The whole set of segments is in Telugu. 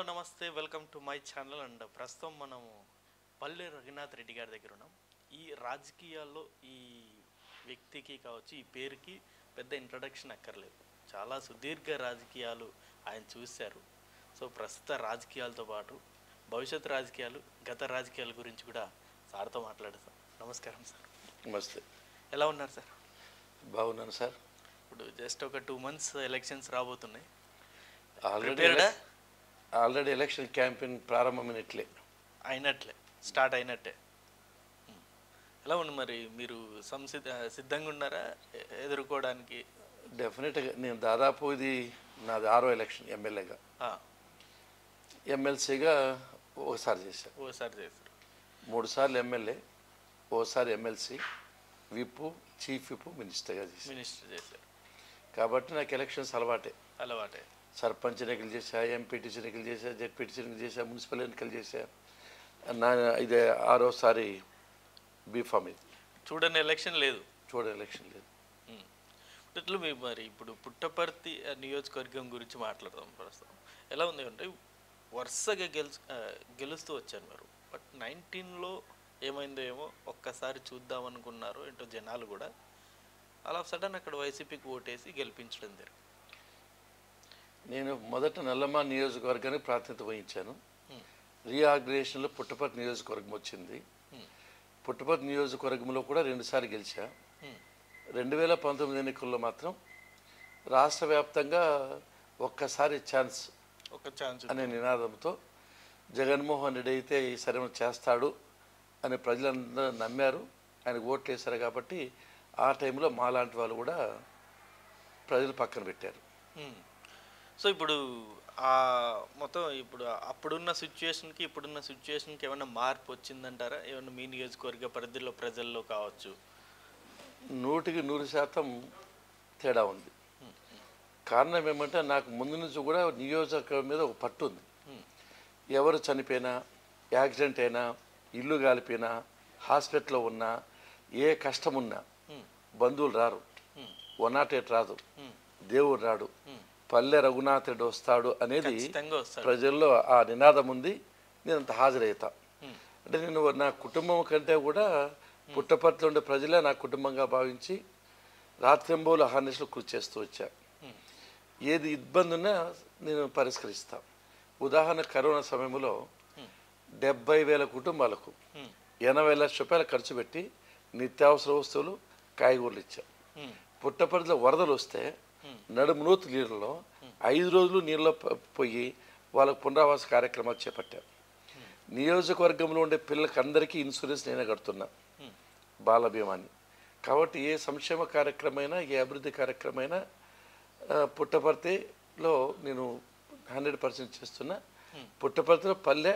నమస్తే welcome to my channel and ప్రస్తుతం మనము పల్లె రఘునాథ్ రెడ్డి గారి దగ్గర ఉన్నాం ఈ రాజకీయాల్లో ఈ వ్యక్తికి కావచ్చు ఈ పేరుకి పెద్ద ఇంట్రడక్షన్ అక్కర్లేదు చాలా సుదీర్ఘ రాజకీయాలు ఆయన చూశారు సో ప్రస్తుత రాజకీయాలతో పాటు భవిష్యత్ రాజకీయాలు గత రాజకీయాల గురించి కూడా సార్తో మాట్లాడతాం నమస్కారం సార్ నమస్తే ఎలా ఉన్నారు సార్ బాగున్నాను సార్ ఇప్పుడు జస్ట్ ఒక టూ మంత్స్ ఎలక్షన్స్ రాబోతున్నాయి ఆల్రెడీ Prepared ఆ? ఆల్రెడీ ఎలక్షన్ క్యాంపెయిన్ ప్రారంభమైనట్లే అయినట్లే స్టార్ట్ అయినట్టే ఉమ్. ఎలా ఉంది మరి మీరు సంసిద్ధ సిద్ధంగా ఉన్నారా ఎ- ఎదుర్కోవడానికి డెఫినెట్గా నేను దాదాపు ఇది నాది ఆరో ఎలక్షన్ ఎమ్మెల్యేగా ఆ, ఎమ్మెల్సీగా ఒకసారి చేశాను ఓసారి చేశారు మూడు సార్లు ఎమ్మెల్యే ఓసారి ఎమ్మెల్సీ విప్ చీఫ్ విప్ మినిస్టర్గా చేశాను మినిస్టర్ చేశారు కాబట్టి నాకు ఎలక్షన్స్ అలవాటే అలవాటే సర్పంచ్ ఎన్నికలు చేశా ఎంపీటీసీ ఎన్నికలు చేశా జెడ్పీటీసీ ఎన్నికలు చేశా మున్సిపల్ ఎన్నికలు చేశా నా ఇదే ఆరోసారి బీఫామ్ ఇది చూడని ఎలక్షన్ లేదు చూడ ఎలక్షన్ లేదు ఉమ్. ఇట్లా మీ మరి ఇప్పుడు పుట్టపర్తి ఆ, నియోజకవర్గం గురించి మాట్లాడదాం ప్రస్తుతం ఎలా ఉంది అంటే వరుసగా గెలుచు ఆ, గెలుస్తూ వచ్చారు మీరు బట్ నైన్టీన్లో ఏమైందో ఏమో ఒక్కసారి చూద్దాం అనుకున్నారు ఏంటో జనాలు కూడా అలా సడన్ అక్కడ వైసీపీకి ఓటేసి గెలిపించడం జరిగింది నేను మొదట నల్లమ్మ నియోజకవర్గానికి ప్రాతినిధ్యం వహించాను ఉమ్. రీఆర్గనైజేషన్లో పుట్టపర్తి నియోజకవర్గం వచ్చింది ఉమ్. పుట్టపర్తి నియోజకవర్గంలో కూడా రెండుసార్లు గెలిచా ఉమ్. రెండు వేల పంతొమ్మిది ఎన్నికల్లో మాత్రం రాష్ట్ర వ్యాప్తంగా ఒక్కసారి ఛాన్స్ ఒక ఛాన్స్ అనే నినాదంతో జగన్మోహన్ రెడ్డి అయితే ఈ సరైన చేస్తాడు అని ప్రజలందరూ నమ్మారు ఆయనకు ఓట్లు వేశారు కాబట్టి ఆ టైంలో మాలాంటి వాళ్ళు కూడా ప్రజలు పక్కన పెట్టారు ఉమ్. సో ఇప్పుడు ఆ మొత్తం ఇప్పుడు అప్పుడున్న సిచ్యుయేషన్కి ఇప్పుడున్న సిచ్యుయేషన్కి ఏమైనా మార్పు వచ్చిందంటారా ఏమైనా మీ నియోజకవర్గ పరిధిలో ప్రజల్లో కావచ్చు నూటికి నూరు శాతం తేడా ఉంది కారణం ఏమంటే నాకు ముందు నుంచి కూడా నియోజకవర్గం మీద ఒక పట్టు ఉంది ఉమ్. ఎవరు చనిపోయినా యాక్సిడెంట్ అయినా ఇల్లు కాలిపోయినా హాస్పిటల్లో ఉన్నా ఏ కష్టం ఉన్నా ఉమ్. బంధువులు రారు ఉమ్. వన్ నాట్ ఎయిట్ రాదు ఉమ్. దేవుడు రాడు ఉమ్. పల్లె రఘునాథుడు వస్తాడు అనేది ఖచ్చితంగా వస్తాడు ప్రజల్లో ఆ నినాదం ఉంది నేను అంత హాజరవుతా ఉమ్. అంటే నేను నా కుటుంబం కంటే కూడా పుట్టపర్తిలో ఉండే ప్రజలే నా కుటుంబంగా భావించి రాత్రింబోలు అహానిషలు కృషి చేస్తూ వచ్చా ఉమ్. ఏది ఇబ్బంది ఉన్నా నేను పరిష్కరిస్తా ఉదాహరణ కరోనా సమయంలో ఉమ్. డెబ్బై వేల కుటుంబాలకు ఉమ్. ఎనభై లక్షల రూపాయలు ఖర్చు పెట్టి నిత్యావసర వస్తువులు కాయగూరలు ఇచ్చా ఉమ్. పుట్టపర్తిలో వరదలు వస్తే నడుము నూతు నీళ్ళలో ఐదు రోజులు నీళ్ళలో ప- పోయి వాళ్ళకు పునరావాస కార్యక్రమాలు చేపట్టాం నియోజకవర్గంలో ఉండే పిల్లలకి అందరికీ ఇన్సూరెన్స్ నేనే కడుతున్నా ఉమ్. బాల బీమాని కాబట్టి ఏ సంక్షేమ కార్యక్రమైనా ఏ అభివృద్ధి కార్యక్రమైనా ఆ, పుట్టపర్తిలో నేను హండ్రెడ్ పర్సెంట్ చేస్తున్నా పుట్టపర్తిలో పల్లె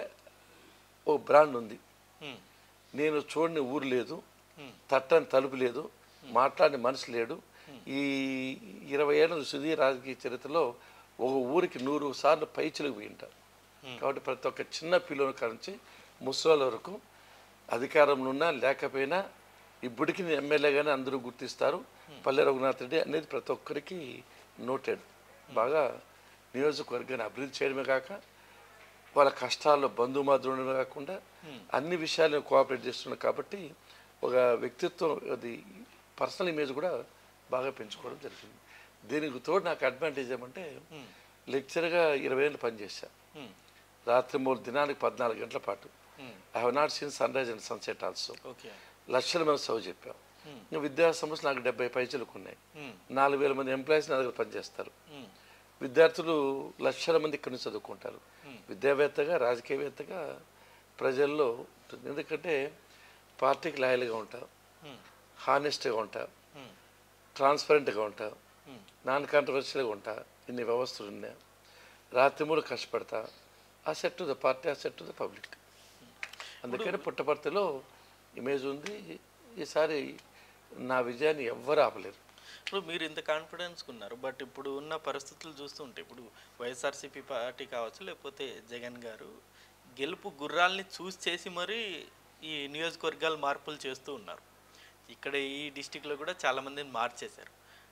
ఓ బ్రాండ్ ఉంది ఉమ్. నేను చూడని ఊరు లేదు ఉమ్. తట్టని తలుపు లేదు మాట్లాడిన మనిషి లేడు ఈ ఇరవై ఏళ్ళ సుదీర్ రాజకీయ చరిత్రలో ఒక ఊరికి నూరు సార్లు పైచులకు పోయి ఉంటారు కాబట్టి ప్రతి ఒక్క చిన్న పిల్లల కానించి ముసలాల వరకు అధికారంలో ఉన్నా లేకపోయినా ఇప్పటికీ నేను ఎమ్మెల్యేగానే అందరూ గుర్తిస్తారు పల్లె రఘునాథ్ రెడ్డి అనేది ప్రతి ఒక్కరికి నోటెడ్ బాగా నియోజకవర్గాన్ని అభివృద్ధి చేయడమే కాక వాళ్ళ కష్టాల్లో బంధుమాధుడమే కాకుండా అన్ని విషయాలను కోఆపరేట్ చేస్తున్నాడు కాబట్టి ఒక వ్యక్తిత్వం అది పర్సనల్ ఇమేజ్ కూడా బాగా పెంచుకోవడం జరిగింది దీనికి తోడు నాకు అడ్వాంటేజ్ ఏమంటే లెక్చర్గా ఇరవై ఏళ్ళు పనిచేశా ఉమ్. రాత్రి మూడు దినానికి పద్నాలుగు గంటల పాటు um. I have not seen sunrise and sunset also okay లక్షల మంది చదువు చెప్పాం ఇంకా విద్యా సంస్థలు నాకు డెబ్బై పైచలకు ఉన్నాయి ఉమ్. నాలుగు వేల మంది ఎంప్లాయీస్ నా దగ్గర పనిచేస్తారు ఉమ్. విద్యార్థులు లక్షల మంది ఇక్కడి నుంచి చదువుకుంటారు విద్యావేత్తగా రాజకీయవేత్తగా ప్రజల్లో ఉంటుంది ఎందుకంటే పార్టీకి లాయల్గా ఉంటావు ఉమ్. హానెస్ట్గా ఉంటావు ఉమ్. ట్రాన్స్పరెంట్గా ఉంటావు ఉమ్. నాన్ కాంట్రవర్షియల్గా ఉంటా ఇన్ని వ్యవస్థలు ఉన్నాయి రాత్రి మూడు కష్టపడతా ఆ సెట్ టు ద పార్టీ ఆ సెట్ టు ద పబ్లిక్ అందుకని పుట్టపర్తిలో ఇమేజ్ ఉంది ఈసారి నా విజయాన్ని ఎవ్వరు ఆపలేరు ఇప్పుడు మీరు ఇంత కాన్ఫిడెన్స్ ఉన్నారు బట్ ఇప్పుడు ఉన్న పరిస్థితులు చూస్తుంటే ఇప్పుడు వైఎస్ఆర్సీపీ పార్టీ కావచ్చు లేకపోతే జగన్ గారు గెలుపు గుర్రాల్ని చూస్ చేసి మరీ ఈ నియోజకవర్గాలు మార్పులు చేస్తూ ఉన్నారు ఇక్కడ ఈ డిస్టిక్లో కూడా చాలా మందిని మార్చేశారు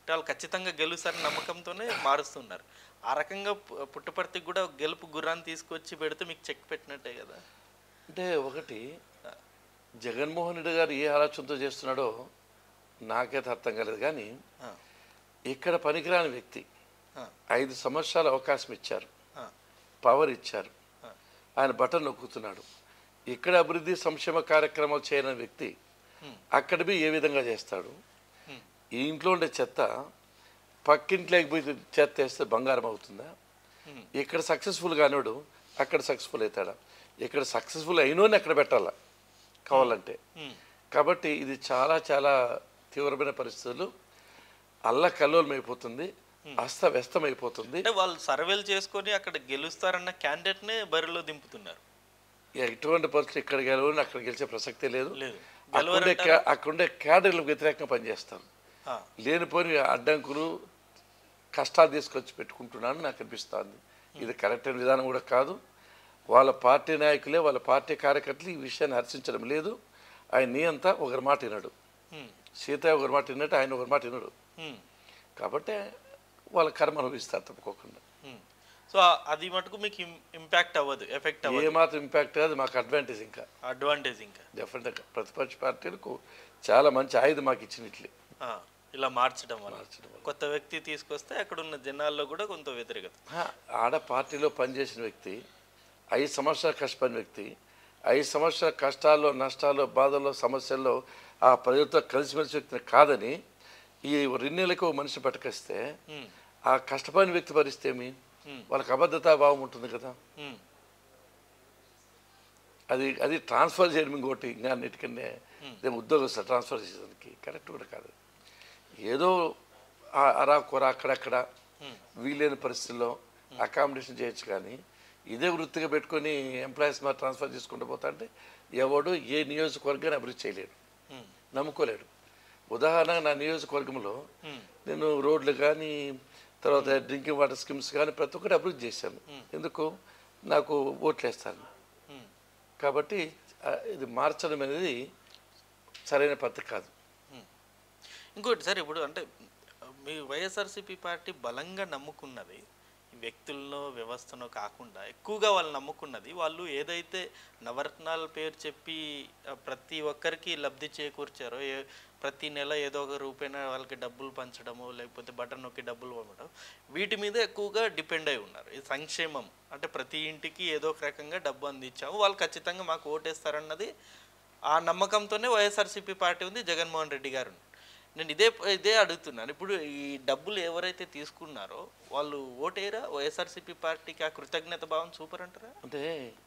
అంటే వాళ్ళు ఖచ్చితంగా గెలుస్తారని నమ్మకంతోనే మారుస్తున్నారు ఆ రకంగా పు- పుట్టపర్తికి కూడా ఒక గెలుపు గుర్రాన్ని తీసుకొచ్చి పెడితే మీకు చెక్ పెట్టినట్టే కదా అంటే ఒకటి జగన్మోహన్ రెడ్డి గారు ఏ ఆలోచనతో చేస్తున్నాడో నాకైతే అర్థం కాలేదు కానీ ఆ, ఇక్కడ పనికిరాని వ్యక్తి ఆ, ఐదు సంవత్సరాల అవకాశం ఇచ్చారు ఆ, పవర్ ఇచ్చారు ఆ, ఆయన బటన్ నొక్కుతున్నాడు ఇక్కడ అభివృద్ధి సంక్షేమ కార్యక్రమాలు చేయని వ్యక్తి Hmm. అక్కడ పోయి ఏ విధంగా చేస్తాడు Hmm. ఈ ఇంట్లో ఉండే చెత్త పక్కింట్లోకి పోయి చెత్త వేస్తే బంగారం అవుతుందా Hmm. ఇక్కడ సక్సెస్ఫుల్ కానివాడు అక్కడ సక్సెస్ఫుల్ అవుతాడా ఇక్కడ సక్సెస్ఫుల్ అయినోని అక్కడ పెట్టాలా కావాలంటే ఉమ్, కాబట్టి ఇది చాలా చాలా తీవ్రమైన పరిస్థితులు అల్ల కల్లోలం అయిపోతుంది అస్తవ్యస్తం అయిపోతుంది అంటే వాళ్ళు సర్వేలు చేసుకొని అక్కడ గెలుస్తారన్న క్యాండిడేట్నే బరిలో దింపుతున్నారు ఎటువంటి పరిస్థితులు ఇక్కడ గెలవని అక్కడ గెలిచే ప్రసక్తే లేదు లేదు అక్కడుండే క్యా- అక్కడుండే క్యాడర్లకు వ్యతిరేకంగా పనిచేస్తాను ఆ, లేనిపోని అడ్డంకులు కష్టాలు తీసుకొచ్చి పెట్టుకుంటున్నాను నాకు అనిపిస్తుంది ఇది కరెక్ట్ అయిన విధానం కూడా కాదు వాళ్ళ పార్టీ నాయకులే వాళ్ళ పార్టీ కార్యకర్తలు ఈ విషయాన్ని హర్షించడం లేదు ఆయన నీ అంతా ఒకరి మాట వినడు ఉమ్, సీతయ్య ఒకరి మాట విన్నట్టు ఆయన ఒకరి మాట వినడు ఉమ్, కాబట్టి వాళ్ళ కర్మ అనుభవిస్తారు తప్పకోకుండా ఉమ్. సో ఆ- అది మటుకు మీకు ఇంపాక్ట్ అవ్వదు ఎఫెక్ట్ అవ్వదు ఏ మాత్రం ఇంపాక్ట్ అది మాకు అడ్వాంటేజ్ ఇంకా అడ్వాంటేజ్ ఇంకా డెఫినెట్గా ప్రతిపక్ష పార్టీలకు చాలా మంచి ఆయుధం మాకు ఇచ్చినట్లే ఆ, ఇలా మార్చడం వల్ల మార్చడం వల్ల. కొత్త వ్యక్తి తీసుకొస్తే అక్కడ ఉన్న జనాల్లో కూడా కొంత వ్యతిరేకత ఆ, ఆడ పార్టీలో పనిచేసిన వ్యక్తి ఐదు సంవత్సరాలు కష్టపడిన వ్యక్తి ఐదు సంవత్సరాల కష్టాల్లో నష్టాల్లో బాధల్లో సమస్యల్లో ఆ ప్రజలతో కలిసిమెలిసి వ్యక్తిని కాదని ఈ రెండేళ్ళకి ఒక మనిషి పట్టుకొస్తే ఉమ్, ఆ కష్టపడిన వ్యక్తి పరిస్థితి ఏమి ఉమ్, వాళ్ళకి అబద్ధతా భావం ఉంటుంది కదా ఉమ్, అది అది ట్రాన్స్ఫర్ చేయడం ఇంకోటి ఇంకా అన్నిటికన్నా ఇదే ఉద్యోగస్తులు ట్రాన్స్ఫర్ చేయడానికి కరెక్ట్ కూడా కాదు ఏదో ఆ- అరా కొర అక్కడక్కడ ఉమ్, వీలైన పరిస్థితుల్లో అకామిడేషన్ చేయొచ్చు కానీ ఇదే వృత్తిగా పెట్టుకొని ఎంప్లాయీస్ మరి ట్రాన్స్ఫర్ చేసుకుంటూ పోతా అంటే ఎవడు ఏ నియోజకవర్గాన్ని అభివృద్ధి చేయలేడు ఉమ్, నమ్ముకోలేడు ఉదాహరణగా నా నియోజకవర్గంలో ఉమ్, నేను రోడ్లు కానీ తర్వాత డ్రింకింగ్ వాటర్ స్కీమ్స్ కానీ ప్రతి ఒక్కటి అభివృద్ధి చేశాను ఎందుకు నాకు ఓట్లు వేస్తాను ఉమ్. కాబట్టి ఆ, ఇది మార్చడం అనేది సరైన పద్ధతి కాదు ఇంకోటి సార్ ఇప్పుడు అంటే మీ వైఎస్ఆర్సీపీ పార్టీ బలంగా నమ్ముకున్నది ఈ వ్యక్తులను వ్యవస్థను కాకుండా ఎక్కువగా వాళ్ళు నమ్ముకున్నది వాళ్ళు ఏదైతే నవరత్నాల పేరు చెప్పి ఆ, ప్రతి ఒక్కరికి లబ్ధి చేకూర్చారో ఏ ప్రతి నెల ఏదో ఒక రూపైన వాళ్ళకి డబ్బులు పంచడము లేకపోతే బటన్ నొక్కి డబ్బులు పంపడం వీటి మీద ఎక్కువగా డిపెండ్ అయి ఉన్నారు ఈ సంక్షేమం అంటే ప్రతి ఇంటికి ఏదో ఒక రకంగా డబ్బు అందించాము వాళ్ళు ఖచ్చితంగా మాకు ఓటేస్తారన్నది ఆ నమ్మకంతోనే వైఎస్ఆర్సీపీ పార్టీ ఉంది జగన్మోహన్ రెడ్డి గారు ఉన్నారు. నేను ఇదే ఇదే అడుగుతున్నాను ఇప్పుడు ఈ డబ్బులు ఎవరైతే తీసుకున్నారో వాళ్ళు ఓటేరా వైఎస్ఆర్సీపీ పార్టీకి ఆ కృతజ్ఞత భావం సూపర్ అంటారా అంటే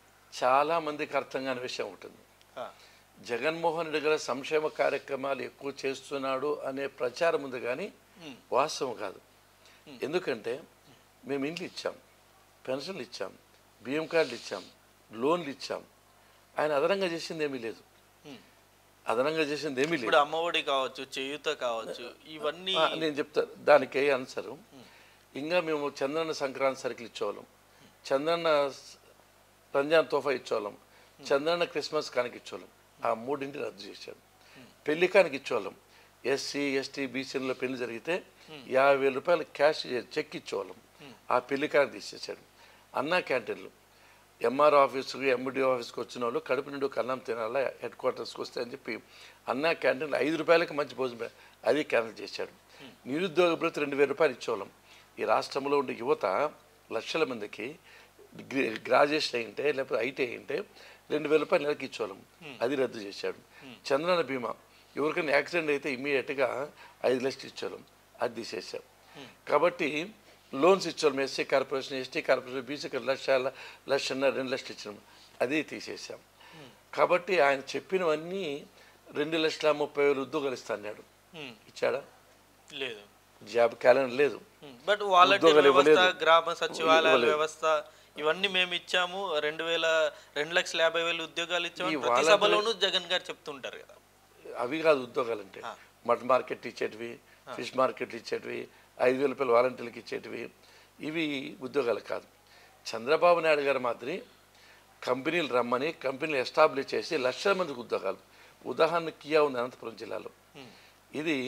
చాలా మందికి అర్థం కాని విషయం ఉంటుంది ఆ, జగన్మోహన్ రెడ్డి గారు సంక్షేమ కార్యక్రమాలు ఎక్కువ చేస్తున్నాడు అనే ప్రచారం ఉంది కానీ ఉమ్, వాస్తవం కాదు ఎందుకంటే మేము ఇండ్లు ఇచ్చాం పెన్షన్లు ఇచ్చాం బియ్యం కార్డులు ఇచ్చాం లోన్లు ఇచ్చాం ఆయన అదనంగా చేసింది ఏమీ లేదు ఉమ్. అదనంగా చేసింది ఏమీ లేదు ఇప్పుడు అమ్మఒడి కావచ్చు చేయూత కావచ్చు ఇవన్నీ ఆ, నేను చెప్తా దానికి ఆన్సరు ఇంకా మేము చంద్రన్న సంక్రాంతి సరుకులు ఇచ్చేవాళ్ళం చంద్రన్న స- రంజాన్ తోఫా ఇచ్చేవాళ్ళం చంద్రన్న క్రిస్మస్ కానికి ఇచ్చేవాళ్ళం ఆ మూడింటిని రద్దు చేశాడు పెళ్లి కానికి ఇచ్చేవాళ్ళం ఎస్సీ ఎస్టీ బీసీలో పెళ్లి జరిగితే యాభై వేల రూపాయలు క్యాష్ చే- చెక్ ఇచ్చేవాళ్ళం ఆ పెళ్లి కానికి తీసేశాడు అన్నా క్యాంటీన్లు ఎంఆర్ ఆఫీస్కి ఎండి ఆఫీస్కి వచ్చిన వాళ్ళు కడుపు నిండు కన్నం తినాలా హెడ్ క్వార్టర్స్కి వస్తే అని చెప్పి అన్నా క్యాంటీన్లో ఐదు రూపాయలకి మంచి భోజనం పె- అది క్యాన్సిల్ చేశాడు నిరుద్యోగ భృతి రెండు వేల రూపాయలు ఇచ్చేవాళ్ళం ఈ రాష్ట్రంలో ఉండే యువత లక్షల మందికి గ్రా- గ్రాడ్యుయేషన్ అయింటే లేకపోతే ఐటీ అయింటే రెండు వేల రూపాయలు నెలకి ఇచ్చేవాళ్ళం అది రద్దు చేశాడు చంద్రన బీమా ఎవరికైనా యాక్సిడెంట్ అయితే ఇమీడియట్గా ఐదు లక్షలు ఇచ్చేవాళ్ళం అది తీసేశాం కాబట్టి లోన్స్ ఇచ్చాం ఎస్సీ కార్పొరేషన్ ఎస్టీ కార్పొరేషన్ బీసీకి లక్ష లక్షన్నర రెండు లక్షలు ఇచ్చినాం అది తీసేసాం కాబట్టి ఆయన చెప్పినవన్నీ రెండు లక్షల ముప్పై వేలు ఉద్యోగాలు ఇస్తా అన్నాడు ఉమ్, ఇచ్చాడా లేదు జాబ్ క్యాలెండర్ లేదు బట్ వాలంటీర్ ఉద్యోగాలు వ్యవస్థ ఇవ్వలేదు. గ్రామ సచివాలయాల ఇవ్వలేదు. వ్యవస్థ ఇవన్నీ మేము ఇచ్చాము రెండు వేల రెండు లక్షల యాభై వేలు ఉద్యోగాలు ఇచ్చాము ఈ ప్రతి వాలంటీర్- సభలోనూ జగన్ గారు చెప్తుంటారు కదా అవి కాదు ఉద్యోగాలు అంటే ఆ. మటన్ మార్కెట్ ఇచ్చేటివి ఫిష్ మార్కెట్లు ఇచ్చేటివి ఐదు వేల రూపాయలు వాలంటీర్లకు ఇచ్చేటివి ఇవి ఉద్యోగాలు కాదు చంద్రబాబు నాయుడు గారి మాదిరి కంపెనీలు రమ్మని కంపెనీలు ఎస్టాబ్లిష్ చేసి లక్షల మందికి ఉద్యోగాలు ఉదాహరణ కియా ఉంది అనంతపురం జిల్లాలో ఉమ్, ఇది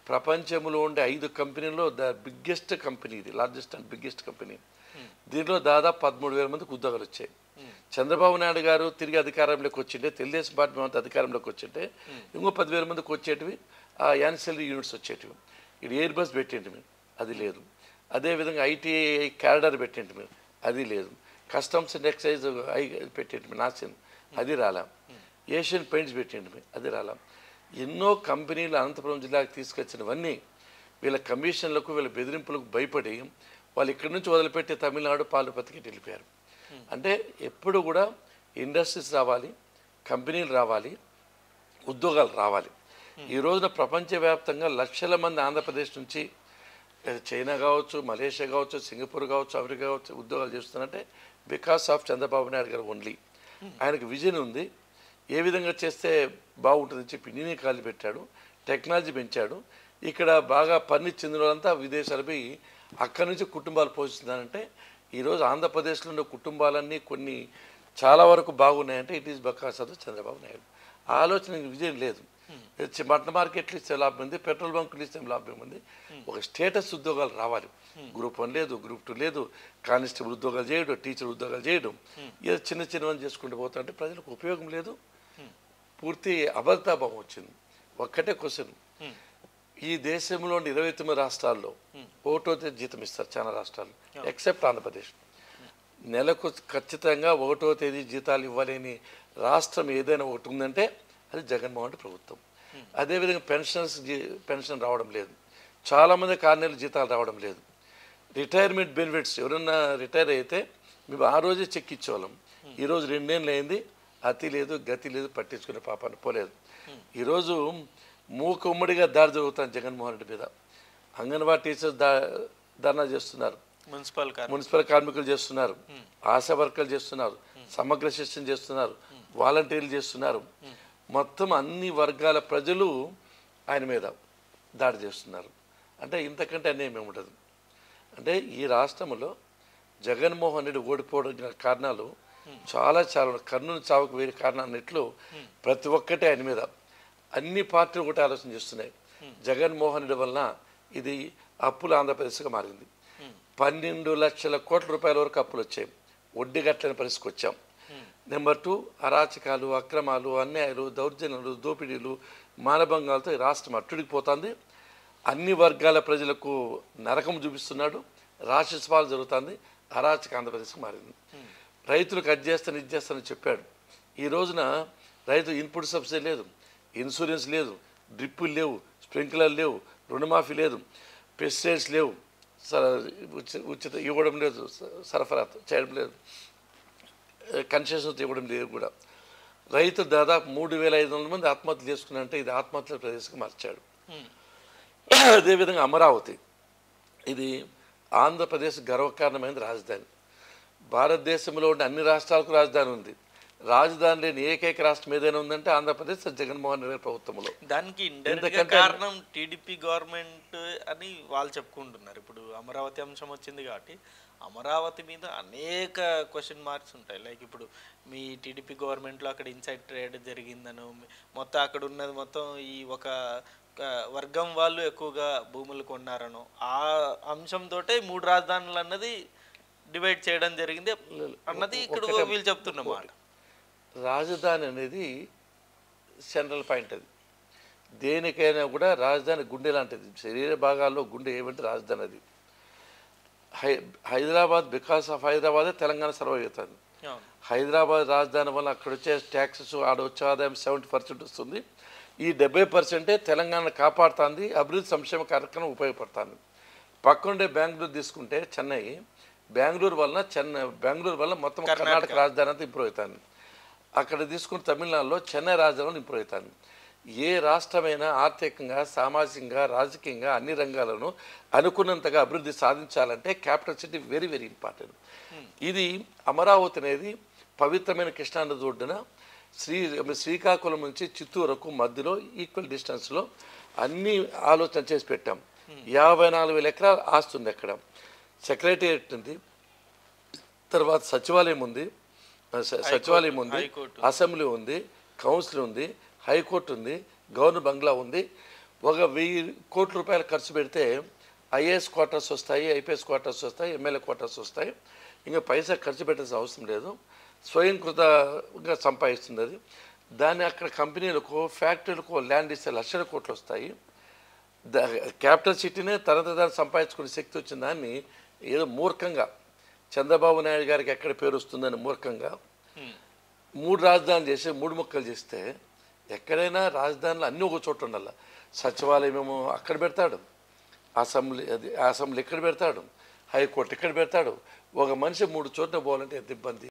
ప్రపంచంలో ఉండే ఐదు కంపెనీల్లో ద బిగ్గెస్ట్ కంపెనీ ఇది లార్జెస్ట్ అండ్ బిగ్గెస్ట్ కంపెనీ దీంట్లో దాదాపు పదమూడు వేల మందికి ఉద్యోగాలు వచ్చాయి చంద్రబాబు నాయుడు గారు తిరిగి అధికారంలోకి వచ్చింటే తెలుగుదేశం పార్టీ మేమంతా అధికారంలోకి వచ్చింటే ఇంకో పదివేల మందికి వచ్చేటివి ఆ యాన్సెలరీ యూనిట్స్ వచ్చేటివి ఇది ఎయిర్ బస్ పెట్టేంటివి అది లేదు అదేవిధంగా ఐటీఐ క్యాడర్ పెట్టేంటివి అది లేదు కస్టమ్స్ అండ్ ఎక్సైజ్ ఐ పెట్టేంటివి నాసిన్ అది రాలా ఏషియన్ పెయింట్స్ పెట్టేంటివి అది రాలా ఎన్నో కంపెనీలు అనంతపురం జిల్లాకు తీసుకొచ్చినవన్నీ వీళ్ళ కమిషన్లకు వీళ్ళ బెదిరింపులకు భయపడి వాళ్ళు ఇక్కడి నుంచి వదిలిపెట్టి తమిళనాడు పాలు బతికి వెళ్ళిపోయారు అంటే ఎప్పుడు కూడా ఇండస్ట్రీస్ రావాలి కంపెనీలు రావాలి ఉద్యోగాలు రావాలి ఈ రోజున ప్రపంచవ్యాప్తంగా లక్షల మంది ఆంధ్రప్రదేశ్ నుంచి లేదా చైనా కావచ్చు మలేషియా కావచ్చు సింగపూర్ కావచ్చు అమెరికా కావచ్చు ఉద్యోగాలు చేస్తున్నారంటే బికాస్ ఆఫ్ చంద్రబాబు నాయుడు గారు ఓన్లీ ఆయనకు విజన్ ఉంది ఏ విధంగా చేస్తే బాగుంటుందని చెప్పి నేనే కాలు పెట్టాడు టెక్నాలజీ పెంచాడు ఇక్కడ బాగా పని చెందిన వాళ్ళంతా విదేశాలు పోయి అక్కడి నుంచి కుటుంబాలు పోషిస్తున్నారంటే ఈరోజు ఆంధ్రప్రదేశ్లో ఉన్న కుటుంబాలన్నీ కొన్ని చాలా వరకు బాగున్నాయంటే it is because of Chandrababu Naidu ఆ ఆలోచన విజయం లేదు చి- మటన్ మార్కెట్లు ఇస్తే లాభం ఉంది పెట్రోల్ బంకులు ఇస్తే లాభం ఉంది ఒక స్టేటస్ ఉద్యోగాలు రావాలి గ్రూప్ వన్ లేదు గ్రూప్ టూ లేదు కానిస్టేబుల్ ఉద్యోగాలు చేయడం టీచర్ ఉద్యోగాలు చేయడం ఏదో చిన్న చిన్నవని చేసుకుంటూ పోతుంటే ప్రజలకు ఉపయోగం లేదు పూర్తి అబద్ధాభావం వచ్చింది ఒక్కటే క్వశ్చన్ ఈ దేశంలోని ఇరవై తొమ్మిది రాష్ట్రాల్లో ఒకటో తేదీ జీతం ఇస్తారు చాలా రాష్ట్రాలు ఎక్సెప్ట్ ఆంధ్రప్రదేశ్ నెలకు ఖచ్చితంగా ఒకటో తేదీ జీతాలు ఇవ్వలేని రాష్ట్రం ఏదైనా ఒకటి ఉందంటే అది జగన్మోహన్ రెడ్డి ప్రభుత్వం అదేవిధంగా పెన్షన్స్ జీ- పెన్షన్ రావడం లేదు చాలామంది ఆరు నెలలు జీతాలు రావడం లేదు రిటైర్మెంట్ బెనిఫిట్స్ ఎవరన్నా రిటైర్ అయితే మేము ఆ రోజే చెక్ ఇచ్చేవాళ్ళం ఈరోజు రెండేళ్ళు అయింది అతి లేదు గతి లేదు పట్టించుకునే పాపాన్ని పోలేదు ఈరోజు మూకుమ్మడిగా దాడి జరుగుతాను జగన్మోహన్ రెడ్డి మీద అంగన్వాడీ టీచర్స్ దా ధర్నా చేస్తున్నారు మున్సిపల్ కార్ మున్సిపల్ కార్మికులు చేస్తున్నారు ఆశా వర్కర్లు చేస్తున్నారు సమగ్ర శిక్షణ చేస్తున్నారు వాలంటీర్లు చేస్తున్నారు మొత్తం అన్ని వర్గాల ప్రజలు ఆయన మీద దాడి చేస్తున్నారు అంటే ఇంతకంటే అన్యాయం ఏముండదు అంటే ఈ రాష్ట్రంలో జగన్మోహన్ రెడ్డి ఓడిపోవడం గల కారణాలు చాలా చాలా ఉన్నాయి. కర్నూలు చావుకు వేరే కారణాలు అన్నిట్లు ప్రతి ఒక్కటి ఆయన మీద అన్ని పార్టీలు ఒకటి ఆలోచన చేస్తున్నాయి జగన్మోహన్ రెడ్డి వలన ఇది అప్పుల ఆంధ్రప్రదేశ్గా మారింది పన్నెండు లక్షల కోట్ల రూపాయల వరకు అప్పులు వచ్చాయి వడ్డీ కట్టలేని పరిస్థితికి వచ్చాం నెంబర్ టూ అరాచకాలు అక్రమాలు అన్యాయాలు దౌర్జన్యాలు దోపిడీలు మానభంగాలతో ఈ రాష్ట్రం అట్టుడికి పోతుంది అన్ని వర్గాల ప్రజలకు నరకం చూపిస్తున్నాడు రాక్షసపాలు జరుగుతుంది అరాచక ఆంధ్రప్రదేశ్కి మారింది రైతులకు అది చేస్తాను ఇది చేస్తానని చెప్పాడు ఈ రోజున రైతు ఇన్పుట్ సబ్సిడీ లేదు ఇన్సూరెన్స్ లేదు డ్రిప్పులు లేవు స్ప్రింక్లర్ లేవు రుణమాఫీ లేదు పెస్టిసైడ్స్ లేవు స- ఉచి- ఉచిత ఇవ్వడం లేదు స- సరఫరా చేయడం లేదు కన్సెషన్స్ ఇవ్వడం లేదు కూడా రైతు దాదాపు మూడు వేల ఐదు వందల మంది ఆత్మహత్యలు చేసుకున్నారంటే ఇది ఆత్మహత్యల ప్రదేశంగా మార్చాడు అదేవిధంగా అమరావతి ఇది ఆంధ్రప్రదేశ్ గర్వకారణమైన రాజధాని భారతదేశంలో ఉండే అన్ని రాష్ట్రాలకు రాజధాని ఉంది రాజధాని లేని ఏకైక రాష్ట్రం ఏదైనా ఉందంటే ఆంధ్రప్రదేశ్ అది జగన్మోహన్ రెడ్డి గారి ప్రభుత్వంలో దానికి ఇండైరెక్ట్ ఎందుకంటే- కారణం టీడీపీ గవర్నమెంట్ అని వాళ్ళు చెప్పుకుంటున్నారు ఇప్పుడు అమరావతి అంశం వచ్చింది కాబట్టి అమరావతి మీద అనేక క్వశ్చన్ మార్క్స్ ఉంటాయి లైక్ ఇప్పుడు మీ టీడీపీ గవర్నమెంట్లో అక్కడ ఇన్సైడ్ ట్రేడ్ జరిగిందను మొత్తం అక్కడ ఉన్నది మొత్తం ఈ ఒక ఒక వర్గం వాళ్ళు ఎక్కువగా భూములు కొన్నారను ఆ అంశంతో మూడు రాజధానులు అన్నది డివైడ్ చేయడం జరిగింది అన్నది ఇక్కడ ఒకటే- వీళ్ళు చెప్తున్నమాట రాజధాని అనేది సెంట్రల్ పాయింట్ అది దేనికైనా కూడా రాజధాని గుండె లాంటిది శరీర భాగాల్లో గుండె ఏమంటే రాజధాని అది హై హైదరాబాద్ బికాస్ ఆఫ్ హైదరాబాదే తెలంగాణ సర్వైవ్ అవుతుంది అవును హైదరాబాద్ రాజధాని వల్ల అక్కడ వచ్చే ట్యాక్సెస్ ఆడ వచ్చే ఆదాయం సెవెంటీ పర్సెంట్ వస్తుంది ఈ డెబ్బై పర్సెంటే తెలంగాణ కాపాడుతుంది అభివృద్ధి సంక్షేమ కార్యక్రమం ఉపయోగపడుతుంది పక్కనుండే బెంగళూరు తీసుకుంటే చెన్నై బెంగళూరు వలన చెన్నై బెంగళూరు వల్ల మొత్తం కర్ణాటక రాజధాని అంతా ఇంప్రూవ్ అవుతుంది అక్కడ తీసుకుంటే తమిళనాడులో చెన్నై రాజధాని ఇంప్రూవ్ అవుతుంది ఏ రాష్ట్రమైనా ఆర్థికంగా సామాజికంగా రాజకీయంగా అన్ని రంగాలను అనుకున్నంతగా అభివృద్ధి సాధించాలంటే capital city very very important ఇది అమరావతి అనేది పవిత్రమైన కృష్ణానది ఒడ్డున శ్రీ శ్రీకాకుళం నుంచి చిత్తూరు వరకు మధ్యలో ఈక్వల్ డిస్టెన్స్లో అన్ని ఆలోచన చేసి పెట్టాం యాభై నాలుగు వేల ఎకరాల ఆస్తి ఉంది అక్కడ సెక్రటేరియట్ ఉంది తర్వాత సచివాలయం ఉంది స- సచివాలయం ఉంది హైకోర్టు. అసెంబ్లీ ఉంది కౌన్సిల్ ఉంది హైకోర్టు ఉంది గవర్నర్ బంగ్లా ఉంది ఒక వెయ్యి కోట్ల రూపాయలు ఖర్చు పెడితే ఐఏఎస్ క్వార్టర్స్ వస్తాయి ఐపీఎస్ క్వార్టర్స్ వస్తాయి ఎమ్మెల్యే క్వార్టర్స్ వస్తాయి ఇంకా పైసా ఖర్చు పెట్టాల్సిన అవసరం లేదు స్వయంకృతంగా సంపాదిస్తుంది అది దాన్ని అక్కడ కంపెనీలకు ఫ్యాక్టరీలకు ల్యాండ్ ఇస్తే లక్షల కోట్లు వస్తాయి ద- క్యాపిటల్ సిటీనే తనత దాన్ని సంపాదించుకునే శక్తి వచ్చిన దాన్ని ఏదో మూర్ఖంగా చంద్రబాబు నాయుడు గారికి ఎక్కడ పేరు వస్తుందని మూర్ఖంగా మూడు రాజధానులు చేసి మూడు ముక్కలు చేస్తే ఎక్కడైనా రాజధానులు అన్నీ ఒక చోట ఉండాలి సచివాలయం ఏమో అక్కడ పెడతాడు అసెంబ్లీ అది అసెంబ్లీ ఇక్కడ పెడతాడు హైకోర్టు ఇక్కడ పెడతాడు ఒక మనిషి మూడు చోట్ల పోవాలంటే ఎంత ఇబ్బంది